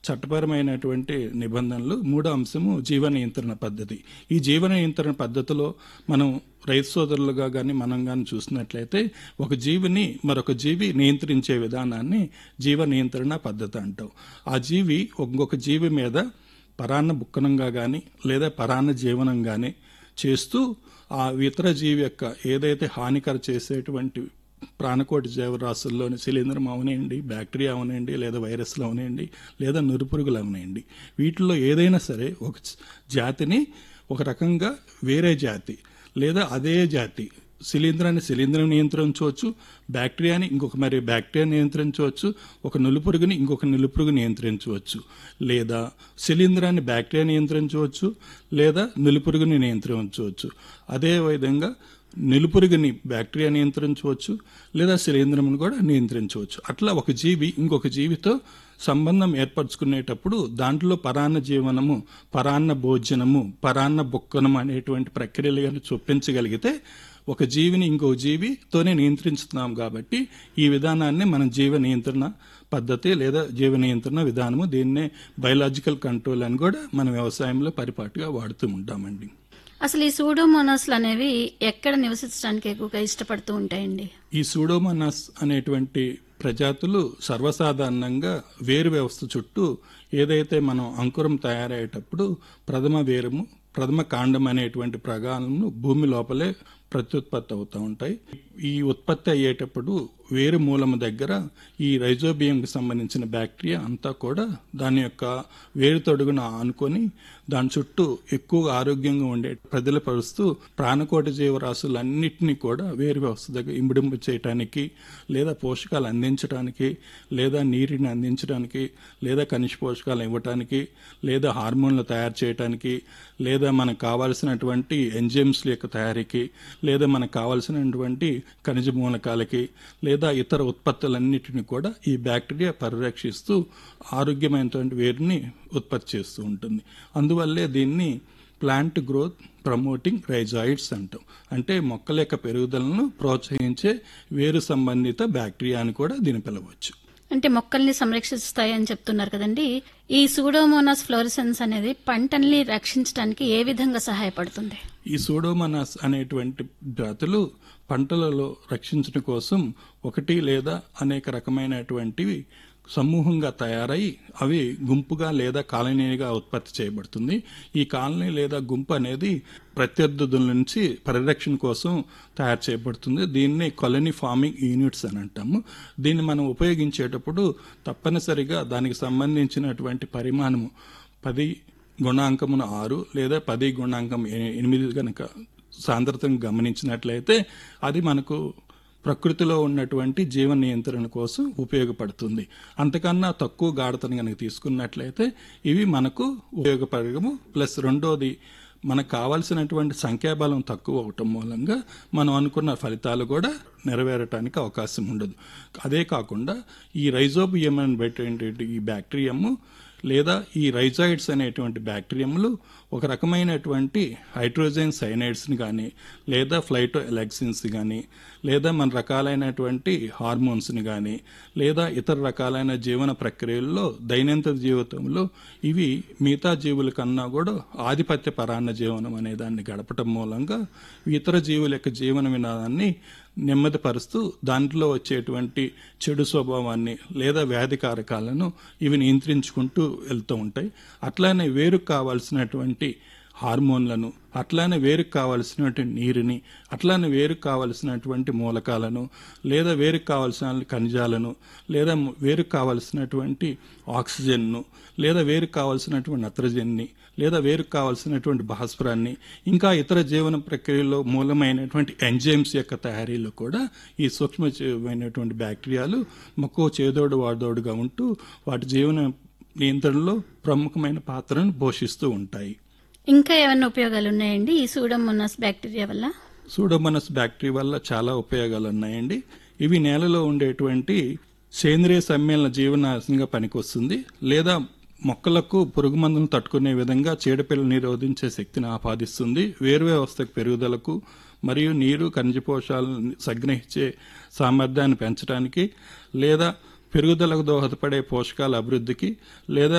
చట్టపరమైనటువంటి నిబంధనలు మూడో అంశము జీవ నియంత్రణ పద్ధతి ఈ జీవ నియంత్రణ పద్ధతిలో మనం రైతు సోదరులుగా కానీ మనం కానీ చూసినట్లయితే ఒక జీవిని మరొక జీవి నియంత్రించే విధానాన్ని జీవ నియంత్రణ పద్ధతి అంటాం ఆ జీవి ఇంకొక జీవి మీద పరాన్న బుక్కనంగా కానీ లేదా పరాన్న జీవనం కానీ చేస్తూ ఆ ఇతర జీవి యొక్క ఏదైతే హానికర చేసేటువంటి ప్రాణకోటి జీవరాశుల్లోని శిలీంధ్రం అవనండి బ్యాక్టీరియా అవనండి లేదా వైరస్లు అవనండి లేదా నురుపురుగులు అవనండి వీటిల్లో ఏదైనా సరే ఒక జాతిని ఒక రకంగా వేరే జాతి లేదా అదే జాతి శిలీంధ్రాన్ని శిలీంధ్రం నియంత్రించవచ్చు బ్యాక్టీరియాని ఇంకొక మరి బ్యాక్టీరియా నియంత్రించవచ్చు ఒక నులుపురుగుని ఇంకొక నులుపురుగు నియంత్రించవచ్చు లేదా శిలీంధ్రాన్ని బ్యాక్టీరియా నియంత్రించవచ్చు లేదా నులుపురుగుని నియంత్రించవచ్చు అదే విధంగా నిలుపురుగుని బ్యాక్టీరియా నియంత్రించవచ్చు లేదా శిలీంధ్రమును కూడా నియంత్రించవచ్చు అట్లా ఒక జీవి ఇంకొక జీవితో సంబంధం ఏర్పరచుకునేటప్పుడు దాంట్లో పరాన్న జీవనము పరాన్న భోజనము పరాన్న బొక్కనం అనేటువంటి ప్రక్రియలు కానీ చొప్పించగలిగితే ఒక జీవిని ఇంకో జీవితోనే నియంత్రించుతున్నాం కాబట్టి ఈ విధానాన్ని మనం జీవ నియంత్రణ పద్ధతి లేదా జీవ నియంత్రణ విధానము దీన్నే బయలాజికల్ కంట్రోల్ అని కూడా మన వ్యవసాయంలో పరిపాటుగా వాడుతూ ఉంటామండి అసలు ఈ సూడోమోనాస్లు అనేవి ఎక్కడ నివసించడానికి ఎక్కువగా ఇష్టపడుతూ ఉంటాయండి ఈ సూడోమోనాస్ అనేటువంటి ప్రజాతులు సర్వసాధారణంగా వేరు వ్యవస్థ చుట్టూ ఏదైతే మనం అంకురం తయారయ్యేటప్పుడు ప్రథమ వేరము ప్రథమ కాండం అనేటువంటి ప్రగాలను భూమి లోపలే ప్రత్యుత్పత్తి అవుతూ ఉంటాయి ఈ ఉత్పత్తి అయ్యేటప్పుడు వేరు మూలము దగ్గర ఈ రైజోబియంకి సంబంధించిన బ్యాక్టీరియా అంతా కూడా దాని యొక్క వేరు తొడుగున ఆనుకొని దాని చుట్టూ ఎక్కువగా ఆరోగ్యంగా ఉండే ప్రజలపరుస్తూ ప్రాణకోటి జీవరాశులన్నింటినీ కూడా వేరు వ్యవస్థ దగ్గర ఇంబడింపు చేయటానికి లేదా పోషకాలు అందించడానికి లేదా నీటిని అందించడానికి లేదా ఖనిజ పోషకాలు ఇవ్వటానికి లేదా హార్మోన్లు తయారు చేయడానికి లేదా మనకు కావాల్సినటువంటి ఎంజైమ్స్ యొక్క తయారీకి లేదా మనకు కావాల్సినటువంటి ఖనిజ మూలకాలకి లేదా ఇతర ఉత్పత్తులన్నిటిని కూడా ఈ బ్యాక్టీరియా పరిరక్షిస్తూ ఆరోగ్యమైనటువంటి వేరుని ఉత్పత్తి చేస్తూ ఉంటుంది అందువల్లే దీన్ని ప్లాంట్ గ్రోత్ ప్రమోటింగ్ రైజాయిడ్స్ అంటాం అంటే మొక్కల యొక్క పెరుగుదలను ప్రోత్సహించే వేరు సంబంధిత బ్యాక్టీరియా అని కూడా దీన్ని పిలవచ్చు అంటే మొక్కల్ని సంరక్షిస్తాయి అని చెప్తున్నారు కదండి ఈ సూడోమోనాస్ ఫ్లోరిసెన్స్ అనేది పంటల్ని రక్షించడానికి ఏ విధంగా సహాయపడుతుంది ఈ సూడోమనాస్ అనేటువంటి జాతులు పంటలలో రక్షించడం కోసం ఒకటి లేదా అనేక రకమైనటువంటివి సమూహంగా తయారై అవి గుంపుగా లేదా కాలనీగా ఉత్పత్తి చేయబడుతుంది ఈ కాలనీ లేదా గుంపు అనేది ప్రత్యర్థుల నుంచి పరిరక్షణ కోసం తయారు చేయబడుతుంది దీన్ని కాలనీ ఫార్మింగ్ యూనిట్స్ అని అంటాము దీన్ని మనం ఉపయోగించేటప్పుడు తప్పనిసరిగా దానికి సంబంధించినటువంటి పరిమాణము పది గుణాంకమును ఆరు లేదా పది గుణాంకం ఎనిమిది గనక సాంద్రతను గమనించినట్లయితే అది మనకు ప్రకృతిలో ఉన్నటువంటి జీవ నియంత్రణ కోసం ఉపయోగపడుతుంది అంతకన్నా తక్కువ గాఢతను కనుక తీసుకున్నట్లయితే ఇవి మనకు ఉపయోగపడము ప్లస్ రెండోది మనకు కావాల్సినటువంటి సంఖ్యాబలం తక్కువ అవటం మూలంగా మనం అనుకున్న ఫలితాలు కూడా నెరవేరటానికి అవకాశం ఉండదు అదే కాకుండా ఈ రైజోబియం అని పెట్టేటువంటి ఈ బ్యాక్టీరియము లేదా ఈ రైజాయిడ్స్ అనేటువంటి బ్యాక్టీరియములు ఒక రకమైనటువంటి హైడ్రోజన్ సైనైడ్స్ని కానీ లేదా ఫ్లైటో ఎలక్సిన్స్ కానీ లేదా మన రకాలైనటువంటి హార్మోన్స్ని కానీ లేదా ఇతర రకాలైన జీవన ప్రక్రియల్లో దైనందిన జీవితంలో ఇవి మిగతా జీవుల కన్నా కూడా ఆధిపత్య పరాన్న జీవనం అనే దాన్ని గడపటం మూలంగా ఇతర జీవుల యొక్క జీవన విధానాన్ని నెమ్మదిపరుస్తూ దాంట్లో వచ్చేటువంటి చెడు స్వభావాన్ని లేదా వ్యాధి కారకాలను ఇవి నియంత్రించుకుంటూ వెళ్తూ ఉంటాయి అట్లానే వేరు కావాల్సినటువంటి హార్మోన్లను అట్లానే వేరుకు కావలసినటువంటి నీరుని అట్లానే వేరుకు కావలసినటువంటి మూలకాలను లేదా వేరుకు కావలసిన ఖనిజాలను లేదా వేరుకు కావలసినటువంటి ఆక్సిజన్ను లేదా వేరుకు కావలసినటువంటి నత్రజన్ని లేదా వేరుకు కావలసినటువంటి భాస్వరాన్ని ఇంకా ఇతర జీవన ప్రక్రియలో మూలమైనటువంటి ఎంజైమ్స్ యొక్క తయారీలో కూడా ఈ సూక్ష్మమైనటువంటి బ్యాక్టీరియాలు మక్కువ చేదోడు వాదోడుగా ఉంటూ వాటి జీవన నియంత్రణలో ప్రముఖమైన పాత్రను పోషిస్తూ ఉంటాయి ఇంకా ఏమైనా ఉపయోగాలు ఉన్నాయండి ఈ సూడోమోనాస్ బ్యాక్టీరియా వల్ల సూడోమోనస్ బ్యాక్టీరియా వల్ల చాలా ఉపయోగాలు ఉన్నాయండి ఇవి నేలలో ఉండేటువంటి సేంద్రియ సమ్మేళన జీవనాశంగా పనికొస్తుంది లేదా మొక్కలకు పురుగు మందులను తట్టుకునే విధంగా చీడపిల్లలు నిరోధించే శక్తిని ఆపాదిస్తుంది వేరు వ్యవస్థకు పెరుగుదలకు మరియు నీరు ఖనిజ పోషాలను సంగ్రహించే సామర్థ్యాన్ని పెంచడానికి లేదా పెరుగుదలకు దోహదపడే పోషకాల అభివృద్ధికి లేదా